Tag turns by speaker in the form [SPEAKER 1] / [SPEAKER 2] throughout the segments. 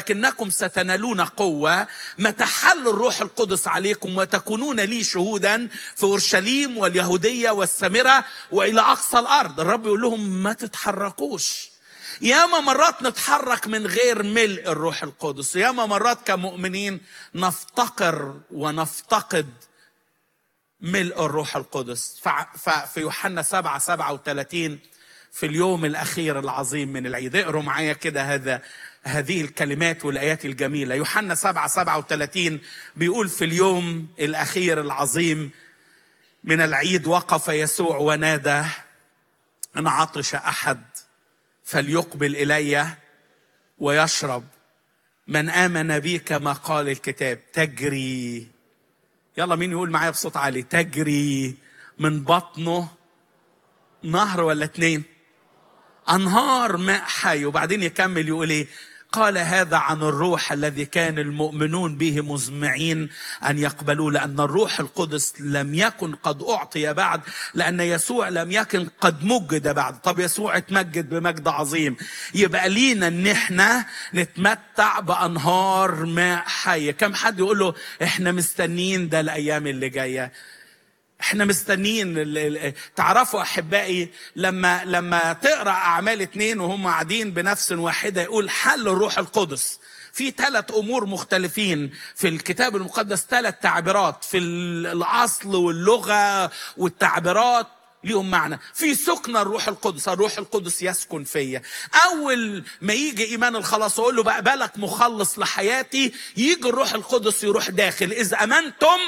[SPEAKER 1] ولكنكم ستنالون قوة متى حل الروح القدس عليكم وتكونون لي شهودا في أورشليم واليهودية والسامرة وإلى أقصى الأرض الرب يقول لهم ما تتحركوش ياما مرات نتحرك من غير ملء الروح القدس ياما مرات كمؤمنين نفتقر ونفتقد ملء الروح القدس ففي يوحنا 7 37 في اليوم الأخير العظيم من العيد اقروا معايا كده هذا هذه الكلمات والآيات الجميلة يوحنا 7 37 بيقول في اليوم الأخير العظيم من العيد وقف يسوع ونادى إن عطش أحد فليقبل إلي ويشرب من آمن بي كما قال الكتاب تجري يلا مين يقول معايا بصوت عالي تجري من بطنه نهر ولا اتنين انهار ماء حي وبعدين يكمل يقول ايه قال هذا عن الروح الذي كان المؤمنون به مزمعين ان يقبلوه لان الروح القدس لم يكن قد اعطي بعد لان يسوع لم يكن قد مجد بعد طب يسوع اتمجد بمجد عظيم يبقى لينا ان احنا نتمتع بانهار ماء حي كم حد يقول له احنا مستنيين ده الايام اللي جايه احنا مستنيين تعرفوا احبائي لما لما تقرا اعمال اتنين وهم قاعدين بنفس واحده يقول حل الروح القدس في ثلاث امور مختلفين في الكتاب المقدس ثلاث تعبيرات في الاصل واللغه والتعبيرات ليهم معنى في سكن الروح القدس الروح القدس يسكن فيا اول ما يجي ايمان الخلاص اقول له بقبلك مخلص لحياتي يجي الروح القدس يروح داخل اذا امنتم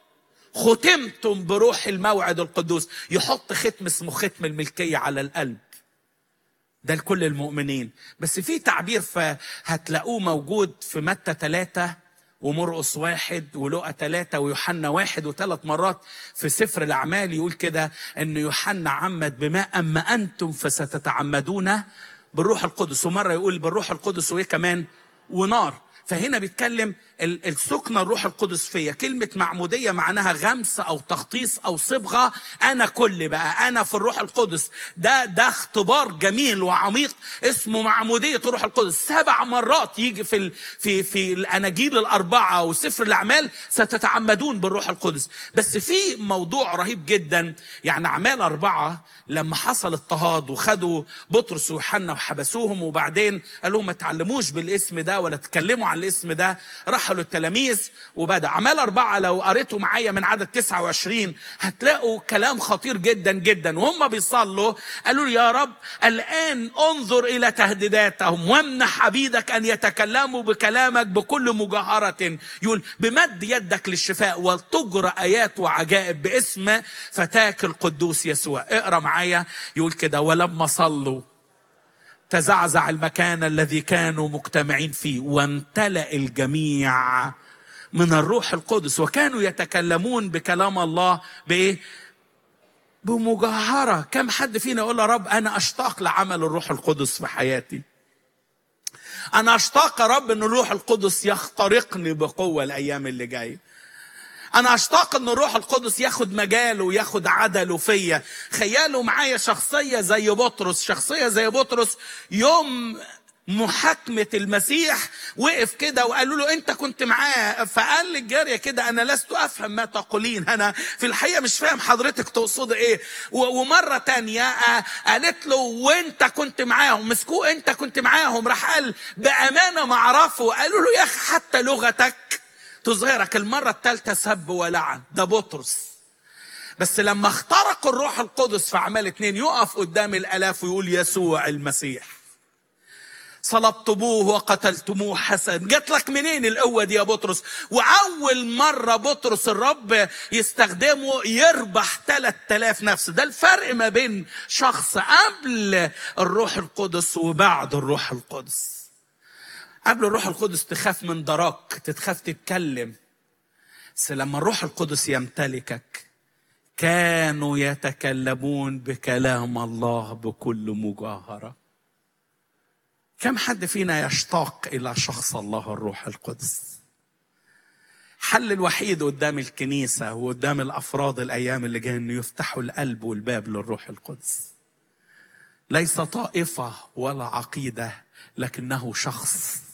[SPEAKER 1] ختمتم بروح الموعد القدوس يحط ختم اسمه ختم الملكية على القلب ده لكل المؤمنين بس في تعبير هتلاقوه موجود في متى ثلاثة ومرقص واحد ولقى ثلاثة ويوحنا واحد وثلاث مرات في سفر الأعمال يقول كده أن يوحنا عمد بماء أما أنتم فستتعمدون بالروح القدس ومرة يقول بالروح القدس وإيه كمان ونار فهنا بيتكلم السكن الروح القدس فيا كلمة معمودية معناها غمس أو تخطيص أو صبغة أنا كل بقى أنا في الروح القدس ده ده اختبار جميل وعميق اسمه معمودية الروح القدس سبع مرات يجي في ال في في الأناجيل الأربعة وسفر الأعمال ستتعمدون بالروح القدس بس في موضوع رهيب جدا يعني أعمال أربعة لما حصل اضطهاد وخدوا بطرس ويوحنا وحبسوهم وبعدين قالوا ما تعلموش بالاسم ده ولا تكلموا عن الاسم ده راحوا للتلاميذ وبدا اعمال اربعه لو قريتوا معايا من عدد 29 هتلاقوا كلام خطير جدا جدا وهم بيصلوا قالوا له يا رب الان انظر الى تهديداتهم وامنح عبيدك ان يتكلموا بكلامك بكل مجاهره يقول بمد يدك للشفاء ولتجرى ايات وعجائب باسم فتاك القدوس يسوع اقرا معايا يقول كده ولما صلوا تزعزع المكان الذي كانوا مجتمعين فيه وامتلأ الجميع من الروح القدس وكانوا يتكلمون بكلام الله بايه؟ بمجاهرة كم حد فينا يقول يا رب أنا أشتاق لعمل الروح القدس في حياتي أنا أشتاق يا رب أن الروح القدس يخترقني بقوة الأيام اللي جاية انا اشتاق ان الروح القدس ياخد مجاله وياخد عدله فيا خيالوا معايا شخصيه زي بطرس شخصيه زي بطرس يوم محاكمة المسيح وقف كده وقالوا له انت كنت معاه فقال للجارية كده انا لست افهم ما تقولين انا في الحقيقة مش فاهم حضرتك تقصد ايه ومرة تانية قالت له وانت كنت معاهم مسكوه انت كنت معاهم راح قال بامانة ما اعرفه قالوا له يا اخي حتى لغتك تظهرك المرة الثالثة سب ولعن ده بطرس بس لما اخترق الروح القدس في أعمال اتنين يقف قدام الآلاف ويقول يسوع المسيح صلبتموه وقتلتموه حسن جات لك منين القوة دي يا بطرس وأول مرة بطرس الرب يستخدمه يربح 3000 نفس ده الفرق ما بين شخص قبل الروح القدس وبعد الروح القدس قبل الروح القدس تخاف من دراك تتخاف تتكلم بس لما الروح القدس يمتلكك كانوا يتكلمون بكلام الله بكل مجاهرة كم حد فينا يشتاق إلى شخص الله الروح القدس حل الوحيد قدام الكنيسة وقدام الأفراد الأيام اللي جاية إنه يفتحوا القلب والباب للروح القدس ليس طائفة ولا عقيدة لكنه شخص